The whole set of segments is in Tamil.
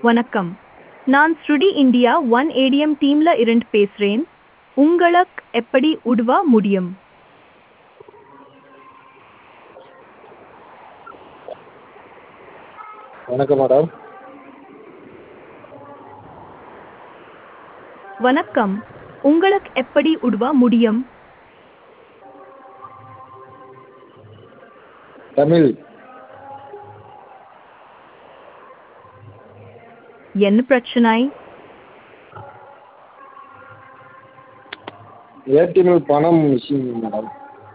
வணக்கம் நான் ஸ்ருடி இந்தியா ஒன் ஏடிஎம் டீம்ல இருந்து பேசுறேன் உங்களுக்கு எப்படி உதவ முடியும் வணக்கம் மேடம் வணக்கம் உங்களுக்கு எப்படி உதவ முடியும் தமிழ் என்ன பிரச்சனை ஏடிஎம்மில் பணம் மிஸ்ஸிங் மேடம்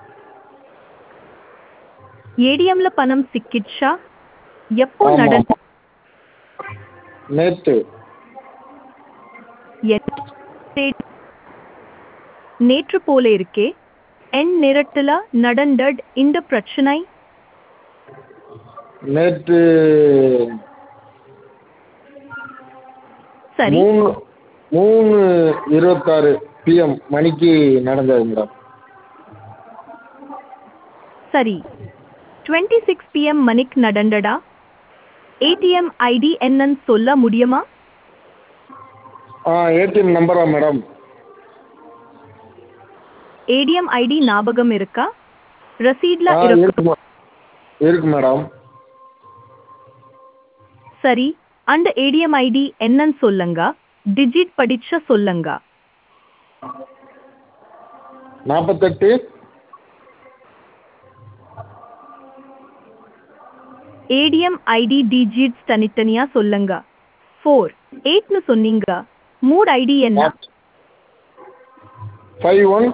ஏடிஎம்ல பணம் சிக்கிச்சா எப்போ ஆமாம். நடந்த நேற்று என் நேற்று போல இருக்கே என் நிரட்டுல நடந்தட் இந்த பிரச்சனை நேற்று சரி மூணு மூணு இருபத்தாறு பிஎம் மணிக்கு நடந்தது மேடம் சரி டுவெண்ட்டி சிக்ஸ் பிஎம் மணிக்கு நடந்தடா ஏடிஎம் ஐடி என்னன்னு சொல்ல முடியுமா ஆ ஏடிஎம் நம்பரா மேடம் ஏடிஎம் ஐடி ஞாபகம் இருக்கா ரசீட்ல ஆ இருக்கு இருக்கு மே- இருக்கு மேடம் சரி அந்த ஏடிஎம் ஐடி என்னன்னு சொல்லுங்க டிஜிட் படிச்ச சொல்லுங்க நாற்பத்தெட்டு ஏடிஎம் ஐடி டிஜிட்ஸ் தனித்தனியா சொல்லுங்க ஃபோர் எயிட்னு சொன்னீங்க மூட் ஐடி என்ன ஃபைவ் ஒன்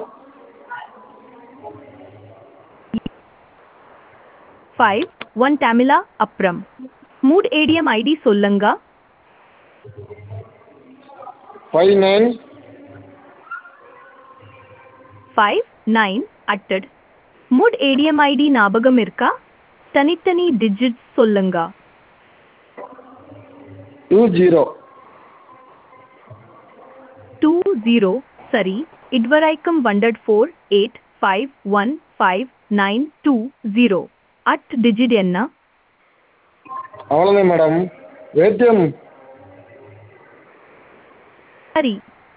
ஃபைவ் ஒன் தமிழா அப்புறம் மூட் ஏடிஎம் ஐடி சொல்லுங்க ஃபைவ் நைன் ஃபைவ் நைன் அட்டட் மூட் ஏடிஎம் ஐடி ஞாபகம் இருக்கா தனித்தனி டிஜிட்ஸ் சொல்லுங்க டூ ஜீரோ டூ ஜீரோ சரி இதுவரைக்கும் வண்டட் four eight five one five nine two zero eight digit என்ன அவ்வளோதான் மேடம் ஏடிஎம் சரி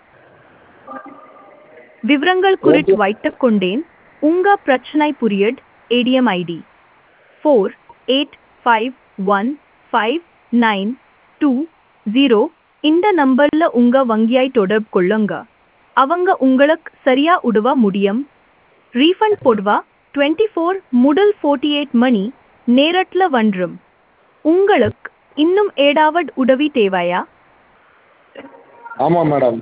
விவரங்கள் குறித்து வைத்துக் கொண்டேன் உங்க பிரச்சனை புரியட் ATM ID four eight five one five nine two zero இந்த நம்பர்ல உங்க வங்கியாய் தொடர்பு கொள்ளுங்க அவங்க உங்களுக்கு சரியா உதவ முடியும் ரீஃபண்ட் போடுவா டுவெண்ட்டி ஃபோர் முதல் ஃபோர்ட்டி எயிட் மணி நேரட்ல வன்றும் உங்களுக்கு இன்னும் ஏடாவது உதவி தேவையா ஆமாம் மேடம்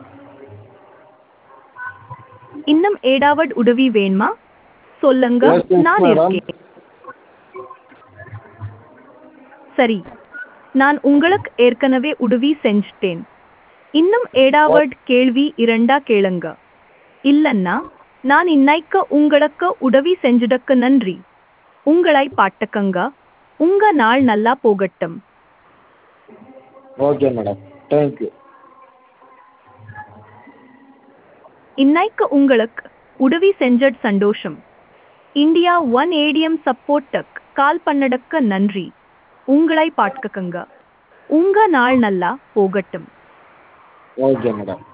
இன்னும் ஏடாவது உதவி வேணுமா சொல்லுங்க Yes, yes, நான் madam. இருக்கேன் சரி நான் உங்களுக்கு ஏற்கனவே உதவி செஞ்சுட்டேன் இன்னும் ஏடாவது கேள்வி இரண்டா கேளுங்க இல்லன்னா நான் இன்னைக்கு உங்களுக்கு உதவி செஞ்சதுக்கு நன்றி உங்களை பாட்டுக்கங்க உங்க நாள் நல்லா போகட்டும் ஓகே மேடம் தேங்க்யூ இன்னைக்கு உங்களுக்கு உதவி செஞ்சது சந்தோஷம் இந்தியா ஒன் ஏடிஎம் சப்போர்ட்டுக்கு கால் பண்ணடக்க நன்றி உங்களை பாட்டுக்கங்க உங்க நாள் நல்லா போகட்டும் ஓகே மேடம்